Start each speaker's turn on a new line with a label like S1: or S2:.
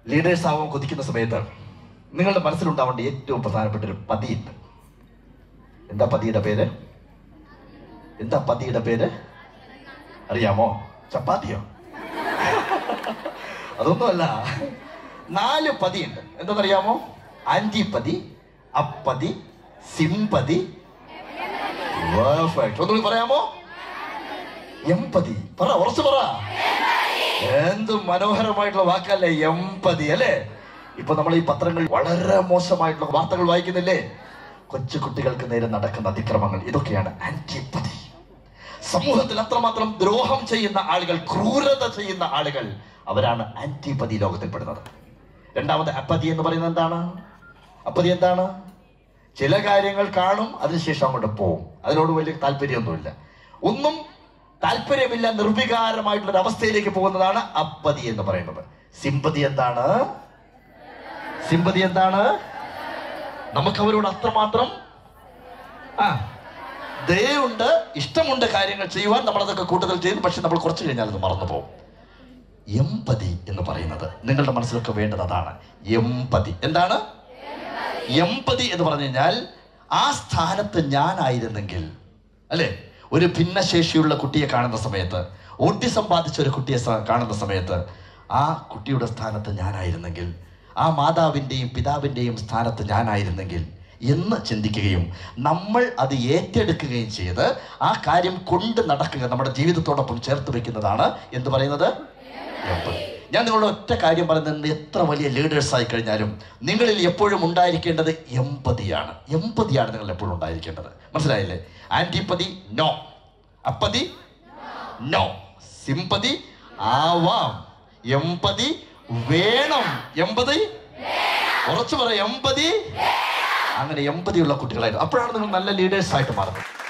S1: Leaders ആവാൻ കൊതിക്കുന്ന സമയത്ത് നിങ്ങളുടെ മനസ്സിലുണ്ടാവേണ്ട ഏറ്റവും പ്രധാനപ്പെട്ട ഒരു പതിയുണ്ട് എന്താ പതിയുടെ പേര് എന്താ പതിയുടെ പേര് അറിയാമോ ചപ്പാത്തിയോ അതൊന്നുമല്ല നാല് പതിയുണ്ട് എന്താണെന്നറിയാമോ ആന്റിപതി അപ്പതി സിംപതി Perfect. ഒന്നുകൂടി പറയാമോ എമ്പതി പറ ഉറച്ചു പറ എന്ത് മനോഹരമായിട്ടുള്ള വാക്കല്ലേ എമ്പതി അല്ലേ ഇപ്പൊ നമ്മൾ ഈ പത്രങ്ങൾ വളരെ മോശമായിട്ടുള്ള വാർത്തകൾ വായിക്കുന്നില്ലേ കൊച്ചു കുട്ടികൾക്ക് നേരെ നടക്കുന്ന അതിക്രമങ്ങൾ ഇതൊക്കെയാണ് ആന്റിപതി സമൂഹത്തിൽ അത്രമാത്രം ദ്രോഹം ചെയ്യുന്ന ആളുകൾ ക്രൂരത ചെയ്യുന്ന ആളുകൾ അവരാണ് ആന്റിപതി ലോകത്തിൽപ്പെടുന്നത് രണ്ടാമത് അപ്പതി എന്ന് പറയുന്നത് എന്താണ് അപ്പതി എന്താണ് ചില കാര്യങ്ങൾ കാണും അതിനുശേഷം അങ്ങോട്ട് പോവും അതിനോട് വലിയ താല്പര്യമൊന്നുമില്ല ഒന്നും താല്പര്യമില്ല നിർവികാരമായിട്ടുള്ള ഒരു അവസ്ഥയിലേക്ക് പോകുന്നതാണ് അപ്പതി എന്ന് പറയുന്നത് സിമ്പതി എന്താണ് സിമ്പതി എന്താണ് നമുക്ക് അവരോട് അത്രമാത്രം ആ ദയുണ്ട് ഇഷ്ടമുണ്ട് കാര്യങ്ങൾ ചെയ്യുവാൻ നമ്മൾ അതൊക്കെ കൂടുതൽ ചെയ്തു പക്ഷെ നമ്മൾ കുറച്ച് കഴിഞ്ഞാൽ അത് മറന്നു പോകും എമ്പതി എന്ന് പറയുന്നത് നിങ്ങളുടെ മനസ്സിലൊക്കെ വേണ്ടത് അതാണ് എമ്പതി എന്താണ് എമ്പതി എന്ന് പറഞ്ഞു കഴിഞ്ഞാൽ ആ സ്ഥാനത്ത് ഞാനായിരുന്നെങ്കിൽ അല്ലേ ഒരു ഭിന്നശേഷിയുള്ള കുട്ടിയെ കാണുന്ന സമയത്ത് ഓട്ടിസം ബാധിച്ച ഒരു കുട്ടിയെ സ- കാണുന്ന സമയത്ത് ആ കുട്ടിയുടെ സ്ഥാനത്ത് ഞാനായിരുന്നെങ്കിൽ ആ മാതാവിൻ്റെയും പിതാവിൻ്റെയും സ്ഥാനത്ത് ഞാനായിരുന്നെങ്കിൽ എന്ന് ചിന്തിക്കുകയും നമ്മൾ അത് ഏറ്റെടുക്കുകയും ചെയ്ത് ആ കാര്യം കൊണ്ട് നടക്കുക നമ്മുടെ ജീവിതത്തോടൊപ്പം ചേർത്ത് വെക്കുന്നതാണ് എന്ത് പറയുന്നത് എമ്പതി. ഞാൻ നിങ്ങളോട് ഒറ്റ കാര്യം പറയുന്നത് എത്ര വലിയ ലീഡേഴ്സ് ആയി കഴിഞ്ഞാലും നിങ്ങളിൽ എപ്പോഴും ഉണ്ടായിരിക്കേണ്ടത് എമ്പതിയാണ് എമ്പതിയാണ് നിങ്ങൾ എപ്പോഴും ഉണ്ടായിരിക്കേണ്ടത് മനസ്സിലായില്ലേ antipathy no apathy no sympathy ആവാം എമ്പതി വേണം എമ്പതി ഉറച്ചു പറ എമ്പതി അങ്ങനെ എമ്പതിയുള്ള കുട്ടികളായിരുന്നു അപ്പോഴാണ് നിങ്ങൾ നല്ല ലീഡേഴ്സ് ആയിട്ട് മാറുന്നത്